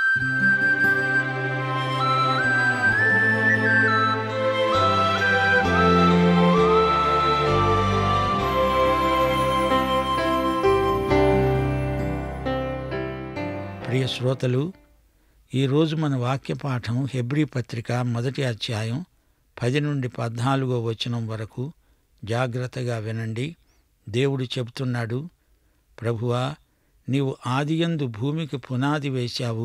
ప్రియ శ్రోతలు ఈరోజు మన వాక్య పాఠం హెబ్రీ పత్రిక మొదటి అధ్యాయం పది నుండి పద్నాలుగో వచనం వరకు జాగ్రత్తగా వినండి దేవుడు చెబుతున్నాడు ప్రభువా నీవు ఆదియందు భూమికి పునాది వేశావు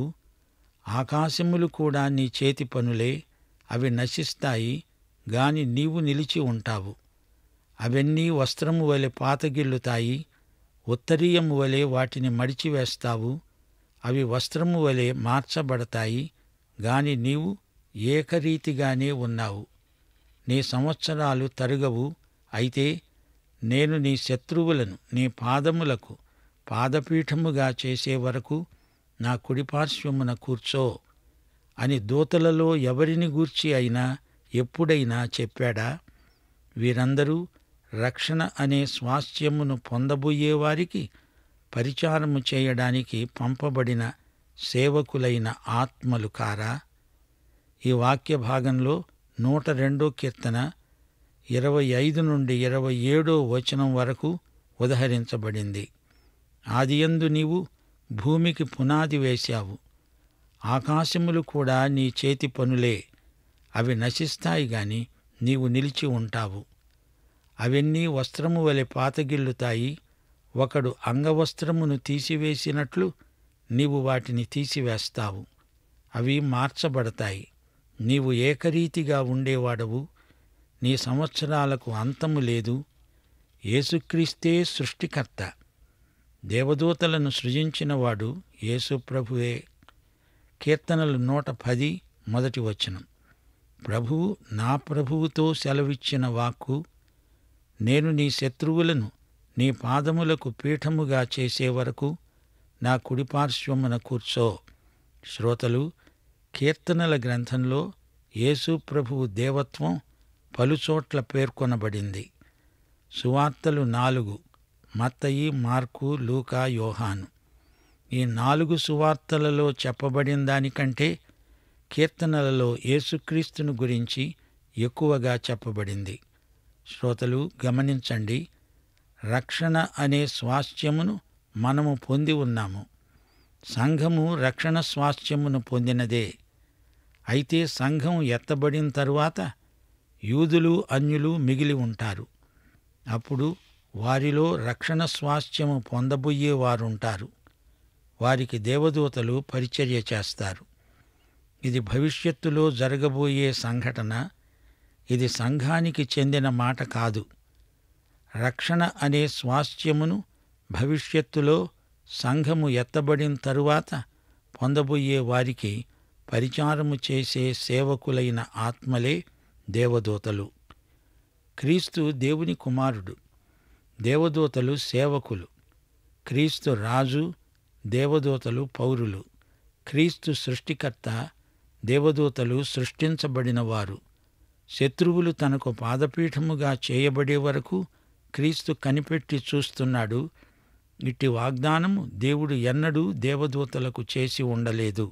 ఆకాశములు కూడా నీ చేతి పనులే అవి నశిస్తాయి గాని నీవు నిలిచి ఉంటావు అవన్నీ వస్త్రము వలె పాతగిల్లుతాయి ఉత్తరీయము వలె వాటిని మడిచివేస్తావు అవి వస్త్రము వలె మార్చబడతాయి గాని నీవు ఏకరీతిగానే ఉన్నావు నీ సంవత్సరాలు తరుగవు అయితే నేను నీ శత్రువులను నీ పాదములకు పాదపీఠముగా చేసే వరకు నా కుడిపార్శ్వమున కూర్చో అని దూతలలో ఎవరిని గూర్చి అయినా ఎప్పుడైనా చెప్పాడా వీరందరూ రక్షణ అనే స్వాస్థ్యమును పొందబోయేవారికి పరిచారము చేయడానికి పంపబడిన సేవకులైన ఆత్మలు కారా ఈ వాక్య భాగంలో నూట రెండో కీర్తన ఇరవై ఐదు నుండి ఇరవై ఏడో వచనం వరకు ఉదహరించబడింది ఆదియందు నీవు భూమికి పునాది వేశావు ఆకాశములు కూడా నీ చేతి పనులే అవి నశిస్తాయి గాని నీవు నిలిచి ఉంటావు అవన్నీ వస్త్రము వలె పాతగిల్లుతాయి ఒకడు అంగవస్త్రమును తీసివేసినట్లు నీవు వాటిని తీసివేస్తావు అవి మార్చబడతాయి నీవు ఏకరీతిగా ఉండేవాడవు నీ సంవత్సరాలకు అంతము లేదు యేసుక్రీస్తే సృష్టికర్త దేవదూతలను సృజించినవాడు యేసు ప్రభువే కీర్తనలు నూట పది మొదటి వచనం ప్రభువు నా ప్రభువుతో సెలవిచ్చిన వాక్కు నేను నీ శత్రువులను నీ పాదములకు పీఠముగా చేసే వరకు నా కుడిపార్శ్వమున కూర్చో శ్రోతలు కీర్తనల గ్రంథంలో యేసు ప్రభువు దేవత్వం పలుచోట్ల పేర్కొనబడింది సువార్తలు నాలుగు మత్తయి మార్కు లూకా యోహాను ఈ నాలుగు సువార్తలలో చెప్పబడిన దానికంటే కీర్తనలలో యేసుక్రీస్తును గురించి ఎక్కువగా చెప్పబడింది శ్రోతలు గమనించండి రక్షణ అనే స్వాస్థ్యమును మనము పొంది ఉన్నాము సంఘము రక్షణ స్వాస్థ్యమును పొందినదే అయితే సంఘం ఎత్తబడిన తరువాత యూదులు అన్యులు మిగిలి ఉంటారు అప్పుడు వారిలో రక్షణ స్వాస్థ్యము పొందబోయేవారుంటారు వారికి దేవదూతలు పరిచర్య చేస్తారు ఇది భవిష్యత్తులో జరగబోయే సంఘటన ఇది సంఘానికి చెందిన మాట కాదు రక్షణ అనే స్వాస్థ్యమును భవిష్యత్తులో సంఘము ఎత్తబడిన తరువాత పొందబోయే వారికి పరిచారము చేసే సేవకులైన ఆత్మలే దేవదూతలు క్రీస్తు దేవుని కుమారుడు దేవదూతలు సేవకులు క్రీస్తు రాజు దేవదూతలు పౌరులు క్రీస్తు సృష్టికర్త దేవదూతలు సృష్టించబడినవారు శత్రువులు తనకు పాదపీఠముగా చేయబడే వరకు క్రీస్తు కనిపెట్టి చూస్తున్నాడు ఇట్టి వాగ్దానము దేవుడు ఎన్నడూ దేవదూతలకు చేసి ఉండలేదు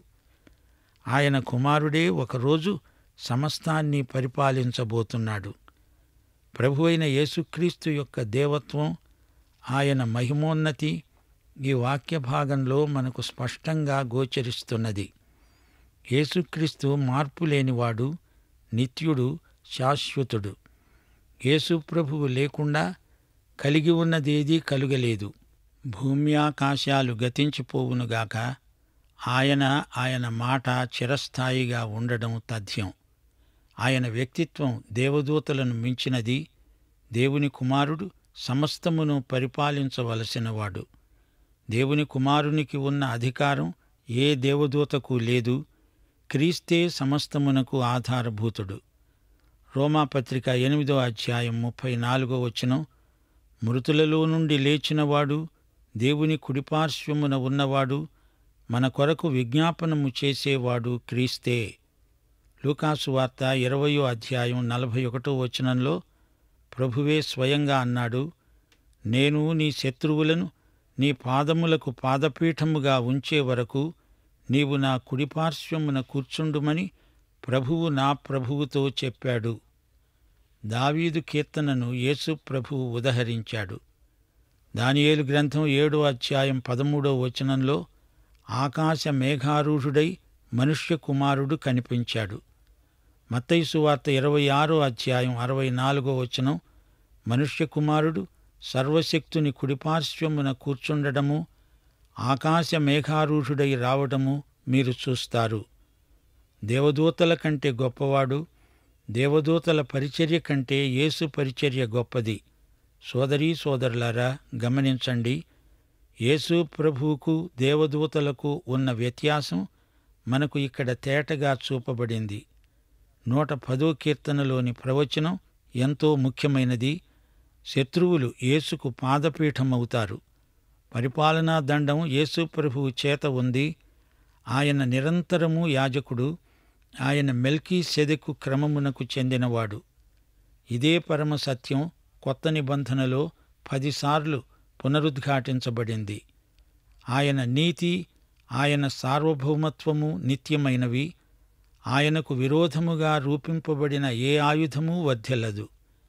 ఆయన కుమారుడే ఒకరోజు సమస్తాన్ని పరిపాలించబోతున్నాడు ప్రభు అయిన యేసుక్రీస్తు యొక్క దేవత్వం ఆయన మహిమోన్నతి ఈ వాక్య భాగంలో మనకు స్పష్టంగా గోచరిస్తున్నది యేసుక్రీస్తు మార్పు లేనివాడు నిత్యుడు శాశ్వతుడు యేసు ప్రభువు లేకుండా కలిగి ఉన్నదేదీ కలుగలేదు భూమ్యాకాశాలు గతించిపోవునుగాక ఆయన ఆయన మాట చిరస్థాయిగా ఉండడం తథ్యం ఆయన వ్యక్తిత్వం దేవదూతలను మించినది దేవుని కుమారుడు సమస్తమును పరిపాలించవలసినవాడు దేవుని కుమారునికి ఉన్న అధికారం ఏ దేవదూతకు లేదు క్రీస్తే సమస్తమునకు ఆధారభూతుడు రోమాపత్రిక ఎనిమిదో అధ్యాయం ముప్పై నాలుగో వచనం మృతులలో నుండి లేచినవాడు దేవుని కుడిపార్శ్వమున ఉన్నవాడు మన కొరకు విజ్ఞాపనము చేసేవాడు క్రీస్తే లూకాసు వార్త ఇరవయో అధ్యాయం నలభై ఒకటో వచనంలో ప్రభువే స్వయంగా అన్నాడు నేను నీ శత్రువులను నీ పాదములకు పాదపీఠముగా ఉంచే వరకు నీవు నా కుడిపార్శ్వమున కూర్చుండుమని ప్రభువు నా ప్రభువుతో చెప్పాడు దావీదు కీర్తనను యేసు ప్రభువు ఉదహరించాడు దానియేలు గ్రంథం ఏడో అధ్యాయం పదమూడో వచనంలో ఆకాశ మేఘారూఢుడై మనుష్య కుమారుడు కనిపించాడు మత్తయి వార్త ఇరవై ఆరో అధ్యాయం అరవై నాలుగో వచనం మనుష్య కుమారుడు సర్వశక్తుని కుడిపార్శ్వమున కూర్చుండడము ఆకాశ మేఘారూఢుడై రావడము మీరు చూస్తారు దేవదూతల కంటే గొప్పవాడు దేవదూతల పరిచర్య కంటే యేసు పరిచర్య గొప్పది సోదరీ సోదరులారా గమనించండి యేసు ప్రభువుకు దేవదూతలకు ఉన్న వ్యత్యాసం మనకు ఇక్కడ తేటగా చూపబడింది నూట పదో కీర్తనలోని ప్రవచనం ఎంతో ముఖ్యమైనది శత్రువులు యేసుకు పాదపీఠమవుతారు పరిపాలనా దండం యేసు ప్రభువు చేత ఉంది ఆయన నిరంతరము యాజకుడు ఆయన మెల్కీ సెదెకు క్రమమునకు చెందినవాడు ఇదే పరమ సత్యం కొత్త నిబంధనలో పదిసార్లు పునరుద్ఘాటించబడింది ఆయన నీతి ఆయన సార్వభౌమత్వము నిత్యమైనవి ఆయనకు విరోధముగా రూపింపబడిన ఏ ఆయుధమూ వర్ధిల్లదు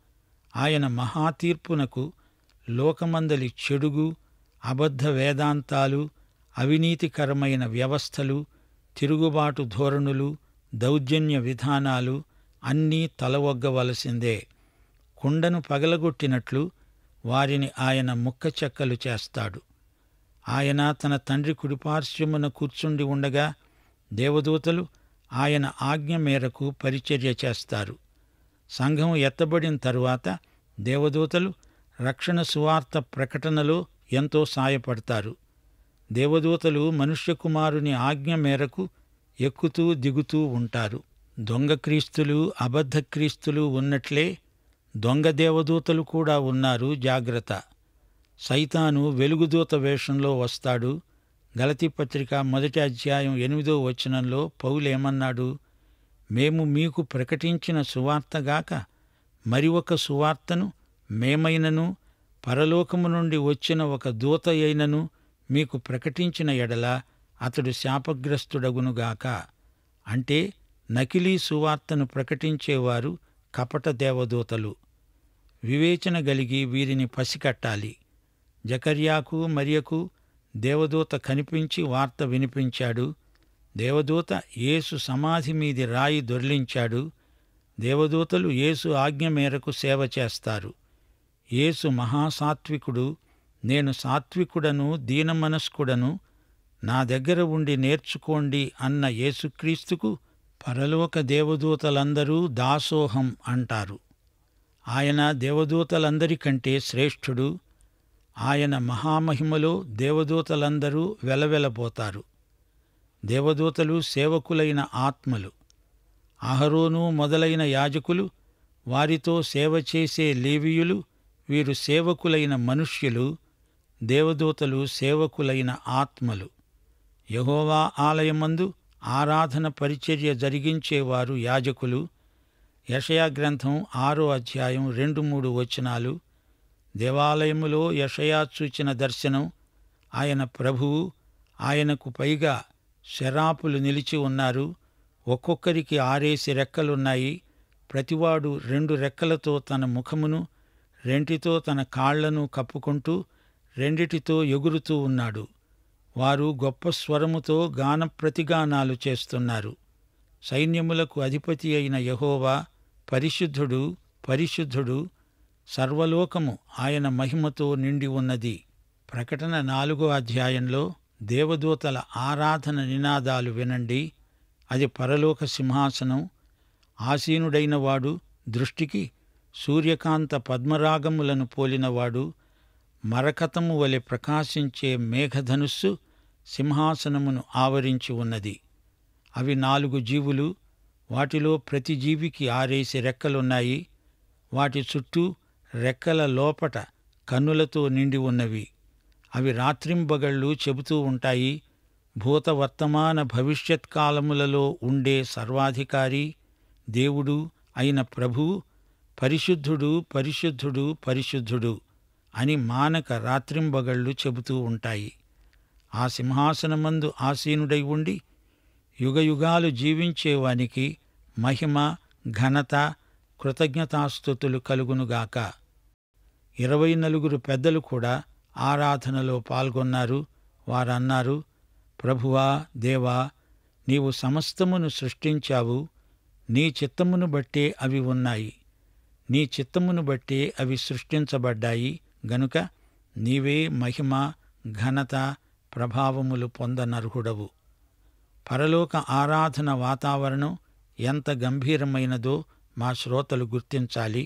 ఆయన మహాతీర్పునకు లోకమందలి చెడుగు అబద్ధ వేదాంతాలు అవినీతికరమైన వ్యవస్థలు తిరుగుబాటు ధోరణులు దౌర్జన్య విధానాలు అన్నీ తలవొగ్గవలసిందే కుండను పగలగొట్టినట్లు వారిని ఆయన ముక్కచెక్కలు చేస్తాడు ఆయన తన తండ్రి కుడిపార్శ్వమున కూర్చుండి ఉండగా దేవదూతలు ఆయన ఆజ్ఞ మేరకు పరిచర్య చేస్తారు సంఘం ఎత్తబడిన తరువాత దేవదూతలు రక్షణ సువార్త ప్రకటనలో ఎంతో సాయపడతారు దేవదూతలు మనుష్య కుమారుని ఆజ్ఞ మేరకు ఎక్కుతూ దిగుతూ ఉంటారు దొంగ క్రీస్తులు అబద్ధ క్రీస్తులు ఉన్నట్లే దొంగ దేవదూతలు కూడా ఉన్నారు జాగ్రత్త సైతాను వెలుగుదూత వేషంలో వస్తాడు గలతీ పత్రిక మొదటి అధ్యాయం ఎనిమిదో వచనంలో పౌలేమన్నాడు మేము మీకు ప్రకటించిన సువార్తగాక మరి ఒక సువార్తను మేమైనను పరలోకము నుండి వచ్చిన ఒక దూత అయినను మీకు ప్రకటించిన ఎడల అతడు శాపగ్రస్తుడగునుగాక అంటే నకిలీ సువార్తను ప్రకటించేవారు కపట దేవదూతలు వివేచన గలిగి వీరిని పసికట్టాలి జకర్యాకు మరియకు దేవదూత కనిపించి వార్త వినిపించాడు దేవదూత యేసు సమాధి మీది రాయి దొర్లించాడు దేవదూతలు యేసు ఆజ్ఞ మేరకు సేవ చేస్తారు యేసు మహాసాత్వికుడు నేను సాత్వికుడను దీనమనస్కుడను నా దగ్గర ఉండి నేర్చుకోండి అన్న యేసుక్రీస్తుకు పరలోక దేవదూతలందరూ దాసోహం అంటారు ఆయన దేవదూతలందరికంటే శ్రేష్ఠుడు ఆయన మహామహిమలో దేవదూతలందరూ వెలవెలబోతారు దేవదూతలు సేవకులైన ఆత్మలు అహరోను మొదలైన యాజకులు వారితో సేవ చేసే లేవీయులు వీరు సేవకులైన మనుష్యులు దేవదూతలు సేవకులైన ఆత్మలు యహోవా ఆలయమందు ఆరాధన పరిచర్య జరిగించేవారు యాజకులు యషయా గ్రంథం ఆరో అధ్యాయం రెండు మూడు వచనాలు దేవాలయములో యషయా చూచిన దర్శనం ఆయన ప్రభువు ఆయనకు పైగా శరాపులు నిలిచి ఉన్నారు ఒక్కొక్కరికి ఆరేసి రెక్కలున్నాయి ప్రతివాడు రెండు రెక్కలతో తన ముఖమును రెంటితో తన కాళ్లను కప్పుకుంటూ రెండిటితో ఎగురుతూ ఉన్నాడు వారు గొప్ప స్వరముతో గాన ప్రతిగానాలు చేస్తున్నారు సైన్యములకు అధిపతి అయిన యహోవా పరిశుద్ధుడు పరిశుద్ధుడు సర్వలోకము ఆయన మహిమతో నిండి ఉన్నది ప్రకటన నాలుగో అధ్యాయంలో దేవదూతల ఆరాధన నినాదాలు వినండి అది పరలోక సింహాసనం ఆసీనుడైన వాడు దృష్టికి సూర్యకాంత పద్మరాగములను పోలినవాడు మరకతము వలె ప్రకాశించే మేఘధనుస్సు సింహాసనమును ఆవరించి ఉన్నది అవి నాలుగు జీవులు వాటిలో ప్రతి జీవికి ఆరేసి రెక్కలున్నాయి వాటి చుట్టూ రెక్కల లోపట కన్నులతో నిండి ఉన్నవి అవి రాత్రింబగళ్ళు చెబుతూ ఉంటాయి భూత వర్తమాన భవిష్యత్ కాలములలో ఉండే సర్వాధికారి దేవుడు అయిన ప్రభువు పరిశుద్ధుడు పరిశుద్ధుడు పరిశుద్ధుడు అని మానక రాత్రింబగళ్ళు చెబుతూ ఉంటాయి ఆ సింహాసనమందు ఆసీనుడై ఉండి యుగయుగాలు జీవించేవానికి మహిమ ఘనత కృతజ్ఞతాస్థుతులు కలుగునుగాక ఇరవై నలుగురు పెద్దలు కూడా ఆరాధనలో పాల్గొన్నారు వారన్నారు ప్రభువా దేవా నీవు సమస్తమును సృష్టించావు నీ చిత్తమును బట్టే అవి ఉన్నాయి నీ చిత్తమును బట్టే అవి సృష్టించబడ్డాయి గనుక నీవే మహిమ ఘనత ప్రభావములు పొందనర్హుడవు పరలోక ఆరాధన వాతావరణం ఎంత గంభీరమైనదో మా శ్రోతలు గుర్తించాలి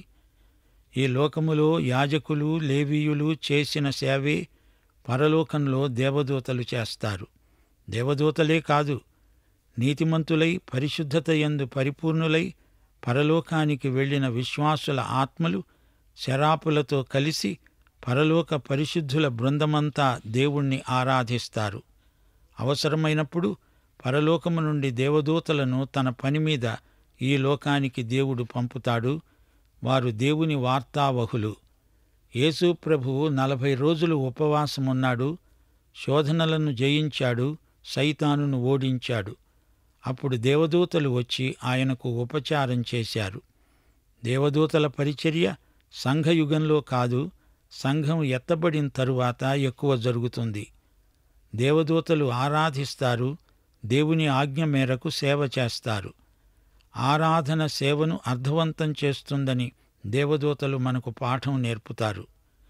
ఈ లోకములో యాజకులు లేవీయులు చేసిన సేవే పరలోకంలో దేవదూతలు చేస్తారు దేవదూతలే కాదు నీతిమంతులై పరిశుద్ధత యందు పరిపూర్ణులై పరలోకానికి వెళ్ళిన విశ్వాసుల ఆత్మలు శరాపులతో కలిసి పరలోక పరిశుద్ధుల బృందమంతా దేవుణ్ణి ఆరాధిస్తారు అవసరమైనప్పుడు పరలోకము నుండి దేవదూతలను తన పని మీద ఈ లోకానికి దేవుడు పంపుతాడు వారు దేవుని వార్తావహులు యేసు ప్రభువు నలభై రోజులు ఉపవాసమున్నాడు శోధనలను జయించాడు సైతానును ఓడించాడు అప్పుడు దేవదూతలు వచ్చి ఆయనకు ఉపచారం చేశారు దేవదూతల పరిచర్య సంఘయుగంలో కాదు సంఘం ఎత్తబడిన తరువాత ఎక్కువ జరుగుతుంది దేవదూతలు ఆరాధిస్తారు దేవుని ఆజ్ఞ మేరకు సేవ చేస్తారు ఆరాధన సేవను అర్థవంతం చేస్తుందని దేవదూతలు మనకు పాఠం నేర్పుతారు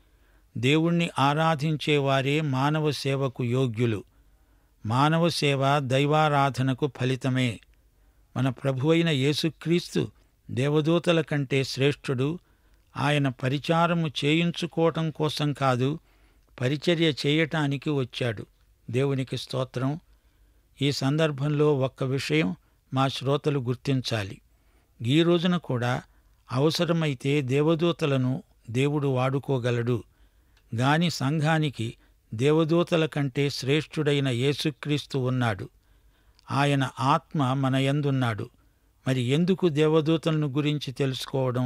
దేవుణ్ణి ఆరాధించేవారే మానవ సేవకు యోగ్యులు మానవ సేవ దైవారాధనకు ఫలితమే మన ప్రభువైన యేసుక్రీస్తు దేవదూతల కంటే శ్రేష్ఠుడు ఆయన పరిచారము చేయించుకోవటం కోసం కాదు పరిచర్య చేయటానికి వచ్చాడు దేవునికి స్తోత్రం ఈ సందర్భంలో ఒక్క విషయం మా శ్రోతలు గుర్తించాలి ఈ రోజున కూడా అవసరమైతే దేవదూతలను దేవుడు వాడుకోగలడు గాని సంఘానికి దేవదూతల కంటే శ్రేష్ఠుడైన యేసుక్రీస్తు ఉన్నాడు ఆయన ఆత్మ మన యందున్నాడు మరి ఎందుకు దేవదూతలను గురించి తెలుసుకోవడం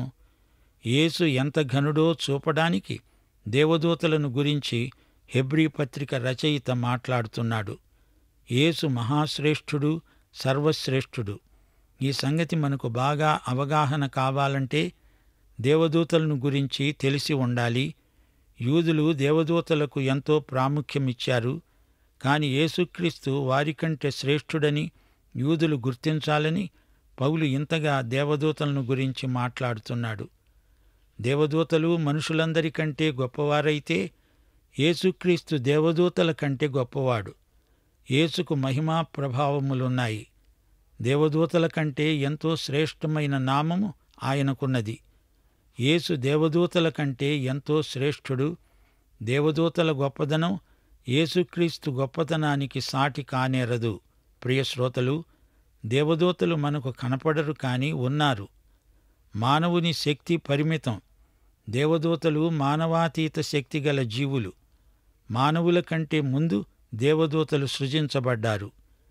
యేసు ఎంత ఘనుడో చూపడానికి దేవదూతలను గురించి హెబ్రీ పత్రిక రచయిత మాట్లాడుతున్నాడు యేసు మహాశ్రేష్ఠుడు సర్వశ్రేష్ఠుడు ఈ సంగతి మనకు బాగా అవగాహన కావాలంటే దేవదూతలను గురించి తెలిసి ఉండాలి యూదులు దేవదూతలకు ఎంతో ప్రాముఖ్యమిచ్చారు కాని యేసుక్రీస్తు వారికంటే శ్రేష్ఠుడని యూదులు గుర్తించాలని పౌలు ఇంతగా దేవదూతలను గురించి మాట్లాడుతున్నాడు దేవదూతలు మనుషులందరికంటే గొప్పవారైతే యేసుక్రీస్తు దేవదూతల కంటే గొప్పవాడు యేసుకు మహిమా ప్రభావములున్నాయి దేవదూతల కంటే ఎంతో శ్రేష్టమైన నామము ఆయనకున్నది యేసు దేవదూతల కంటే ఎంతో శ్రేష్ఠుడు దేవదూతల గొప్పదనం యేసుక్రీస్తు గొప్పతనానికి సాటి కానేరదు ప్రియశ్రోతలు దేవదూతలు మనకు కనపడరు కాని ఉన్నారు మానవుని శక్తి పరిమితం దేవదూతలు మానవాతీత శక్తి గల జీవులు మానవుల కంటే ముందు దేవదూతలు సృజించబడ్డారు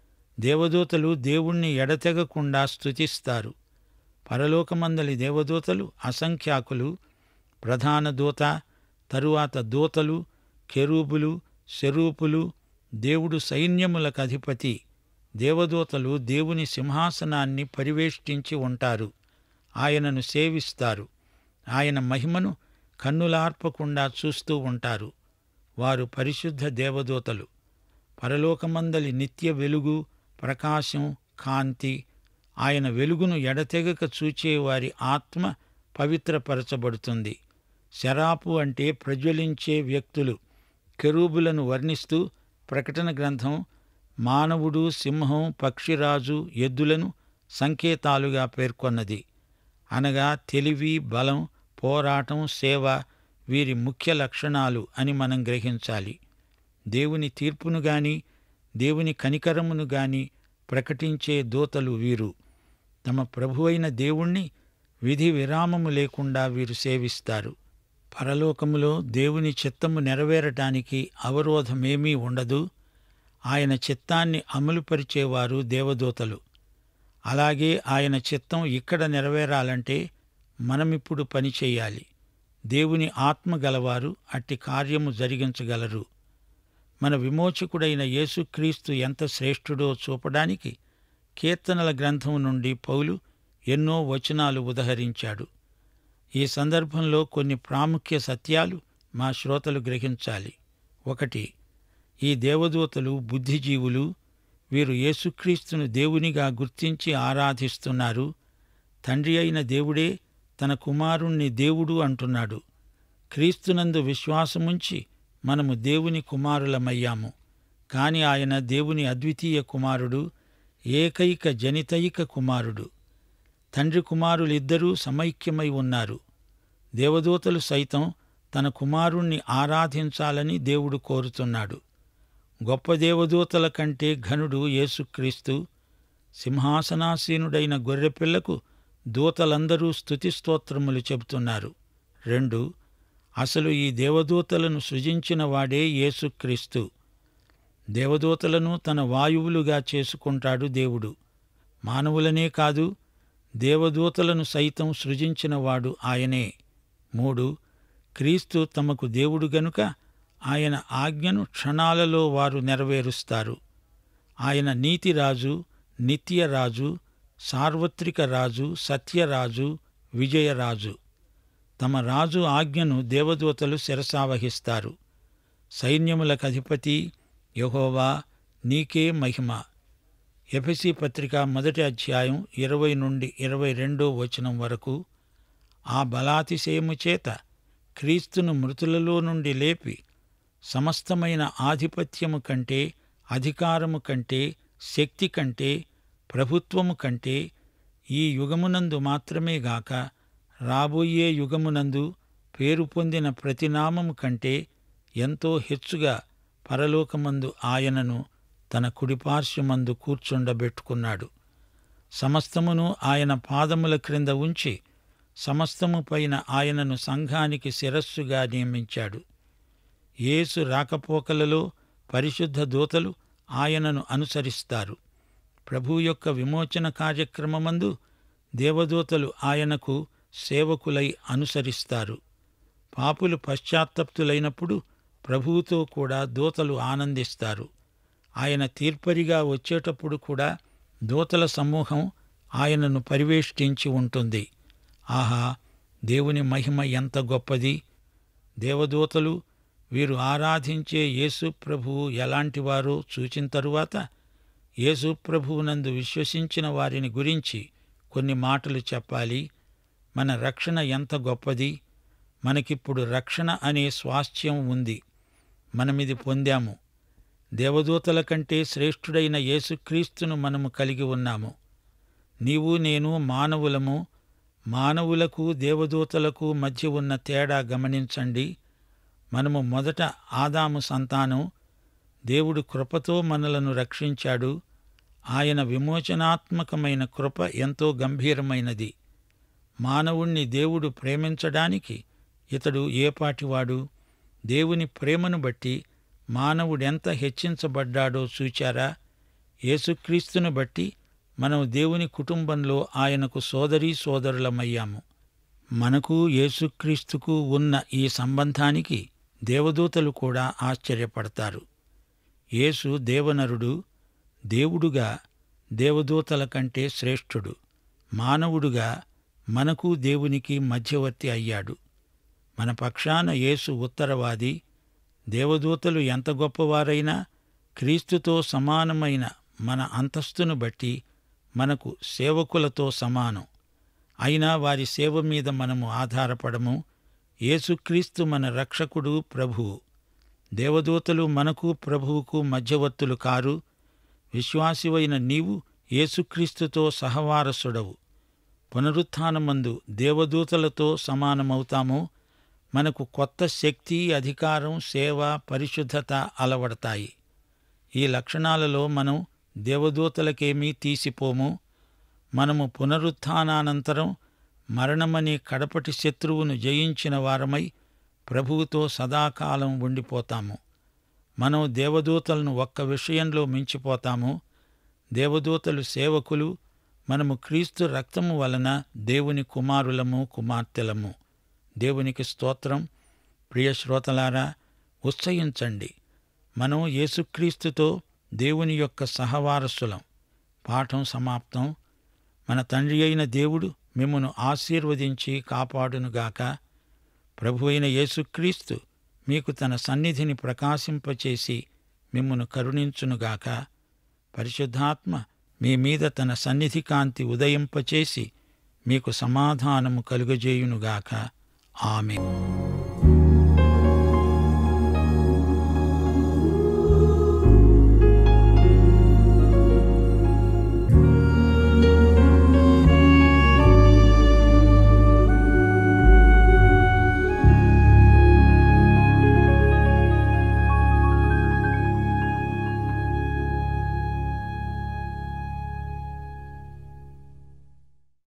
దేవదూతలు దేవుణ్ణి ఎడతెగకుండా స్తుతిస్తారు పరలోకమందలి దేవదూతలు అసంఖ్యాకులు ప్రధాన దూత తరువాత దూతలు కెరూబులు శరూపులు దేవుడు సైన్యములకు అధిపతి దేవదూతలు దేవుని సింహాసనాన్ని పరివేష్టించి ఉంటారు ఆయనను సేవిస్తారు ఆయన మహిమను కన్నులార్పకుండా చూస్తూ ఉంటారు వారు పరిశుద్ధ దేవదూతలు పరలోకమందలి నిత్య వెలుగు ప్రకాశం కాంతి ఆయన వెలుగును ఎడతెగక చూచేవారి ఆత్మ పవిత్రపరచబడుతుంది శరాపు అంటే ప్రజ్వలించే వ్యక్తులు కెరూబులను వర్ణిస్తూ ప్రకటన గ్రంథం మానవుడు సింహం పక్షిరాజు ఎద్దులను సంకేతాలుగా పేర్కొన్నది అనగా తెలివి బలం పోరాటం సేవ వీరి ముఖ్య లక్షణాలు అని మనం గ్రహించాలి దేవుని తీర్పును గాని దేవుని కనికరమును గాని ప్రకటించే దూతలు వీరు తమ ప్రభువైన దేవుణ్ణి విధి విరామము లేకుండా వీరు సేవిస్తారు పరలోకములో దేవుని చిత్తము నెరవేరటానికి అవరోధమేమీ ఉండదు ఆయన చిత్తాన్ని అమలుపరిచేవారు దేవదూతలు అలాగే ఆయన చిత్తం ఇక్కడ నెరవేరాలంటే మనమిప్పుడు పని చేయాలి దేవుని ఆత్మ గలవారు అట్టి కార్యము జరిగించగలరు మన విమోచకుడైన యేసుక్రీస్తు ఎంత శ్రేష్ఠుడో చూపడానికి కీర్తనల గ్రంథం నుండి పౌలు ఎన్నో వచనాలు ఉదహరించాడు ఈ సందర్భంలో కొన్ని ప్రాముఖ్య సత్యాలు మా శ్రోతలు గ్రహించాలి ఒకటి ఈ దేవదూతలు బుద్ధిజీవులు వీరు యేసుక్రీస్తును దేవునిగా గుర్తించి ఆరాధిస్తున్నారు తండ్రి అయిన దేవుడే తన కుమారుణ్ణి దేవుడు అంటున్నాడు క్రీస్తునందు విశ్వాసముంచి మనము దేవుని కుమారులమయ్యాము కాని ఆయన దేవుని అద్వితీయ కుమారుడు ఏకైక జనితైక కుమారుడు తండ్రి కుమారులిద్దరూ సమైక్యమై ఉన్నారు దేవదూతలు సైతం తన కుమారుణ్ణి ఆరాధించాలని దేవుడు కోరుతున్నాడు గొప్ప దేవదూతల కంటే ఘనుడు యేసుక్రీస్తు సింహాసనాసీనుడైన గొర్రెపిల్లకు దూతలందరూ స్తుతిస్తోత్రములు చెబుతున్నారు రెండు అసలు ఈ దేవదూతలను సృజించిన వాడే యేసుక్రీస్తు దేవదూతలను తన వాయువులుగా చేసుకుంటాడు దేవుడు మానవులనే కాదు దేవదూతలను సైతం సృజించినవాడు ఆయనే మూడు క్రీస్తు తమకు దేవుడు గనుక ఆయన ఆజ్ఞను క్షణాలలో వారు నెరవేరుస్తారు ఆయన నీతిరాజు నిత్యరాజు సార్వత్రిక రాజు సత్యరాజు విజయరాజు తమ రాజు ఆజ్ఞను దేవదూతలు శిరసావహిస్తారు సైన్యములకు అధిపతి యహోవా నీకే మహిమ ఎఫెసి పత్రిక మొదటి అధ్యాయం ఇరవై నుండి ఇరవై రెండో వచనం వరకు ఆ బలాతిశయము చేత క్రీస్తును మృతులలో నుండి లేపి సమస్తమైన ఆధిపత్యము కంటే అధికారము కంటే శక్తి కంటే ప్రభుత్వము కంటే ఈ యుగమునందు మాత్రమే గాక రాబోయే యుగమునందు పేరు పొందిన ప్రతినామము కంటే ఎంతో హెచ్చుగా పరలోకమందు ఆయనను తన కుడిపార్శ్వమందు కూర్చుండబెట్టుకున్నాడు సమస్తమును ఆయన పాదముల క్రింద ఉంచి సమస్తము పైన ఆయనను సంఘానికి శిరస్సుగా నియమించాడు యేసు రాకపోకలలో పరిశుద్ధ దూతలు ఆయనను అనుసరిస్తారు ప్రభు యొక్క విమోచన కార్యక్రమమందు దేవదూతలు ఆయనకు సేవకులై అనుసరిస్తారు పాపులు పశ్చాత్తప్తులైనప్పుడు ప్రభువుతో కూడా దూతలు ఆనందిస్తారు ఆయన తీర్పరిగా వచ్చేటప్పుడు కూడా దూతల సమూహం ఆయనను పరివేష్టించి ఉంటుంది ఆహా దేవుని మహిమ ఎంత గొప్పది దేవదూతలు వీరు ఆరాధించే యేసు ప్రభువు ఎలాంటివారో చూచిన తరువాత యేసు ప్రభువునందు విశ్వసించిన వారిని గురించి కొన్ని మాటలు చెప్పాలి మన రక్షణ ఎంత గొప్పది మనకిప్పుడు రక్షణ అనే స్వాస్థ్యం ఉంది మనమిది పొందాము దేవదూతల కంటే శ్రేష్ఠుడైన యేసుక్రీస్తును మనము కలిగి ఉన్నాము నీవు నేను మానవులము మానవులకు దేవదూతలకు మధ్య ఉన్న తేడా గమనించండి మనము మొదట ఆదాము సంతానం దేవుడు కృపతో మనలను రక్షించాడు ఆయన విమోచనాత్మకమైన కృప ఎంతో గంభీరమైనది మానవుణ్ణి దేవుడు ప్రేమించడానికి ఇతడు ఏపాటివాడు దేవుని ప్రేమను బట్టి మానవుడెంత హెచ్చించబడ్డాడో చూచారా యేసుక్రీస్తును బట్టి మనం దేవుని కుటుంబంలో ఆయనకు సోదరీ సోదరులమయ్యాము మనకు యేసుక్రీస్తుకు ఉన్న ఈ సంబంధానికి దేవదూతలు కూడా ఆశ్చర్యపడతారు యేసు దేవనరుడు దేవుడుగా దేవదూతల కంటే శ్రేష్ఠుడు మానవుడుగా మనకు దేవునికి మధ్యవర్తి అయ్యాడు మన పక్షాన యేసు ఉత్తరవాది దేవదూతలు ఎంత గొప్పవారైనా క్రీస్తుతో సమానమైన మన అంతస్తును బట్టి మనకు సేవకులతో సమానం అయినా వారి సేవ మీద మనము ఆధారపడము యేసుక్రీస్తు మన రక్షకుడు ప్రభువు దేవదూతలు మనకు ప్రభువుకు మధ్యవర్తులు కారు విశ్వాసివైన నీవు యేసుక్రీస్తుతో సహవారసుడవు పునరుత్థానమందు దేవదూతలతో సమానమవుతాము మనకు కొత్త శక్తి అధికారం సేవ పరిశుద్ధత అలవడతాయి ఈ లక్షణాలలో మనం దేవదూతలకేమీ తీసిపోము మనము పునరుత్థానానంతరం మరణమనే కడపటి శత్రువును జయించిన వారమై ప్రభువుతో సదాకాలం ఉండిపోతాము మనం దేవదూతలను ఒక్క విషయంలో మించిపోతాము దేవదూతలు సేవకులు మనము క్రీస్తు రక్తము వలన దేవుని కుమారులము కుమార్తెలము దేవునికి స్తోత్రం ప్రియ శ్రోతలారా ఉత్సహించండి మనం యేసుక్రీస్తుతో దేవుని యొక్క సహవారసులం పాఠం సమాప్తం మన తండ్రి అయిన దేవుడు మిమ్మను ఆశీర్వదించి కాపాడునుగాక ప్రభు అయిన యేసుక్రీస్తు మీకు తన సన్నిధిని ప్రకాశింపచేసి మిమ్మను కరుణించునుగాక పరిశుద్ధాత్మ మీ మీద తన సన్నిధి కాంతి ఉదయింపచేసి మీకు సమాధానము కలుగజేయునుగాక ఆమె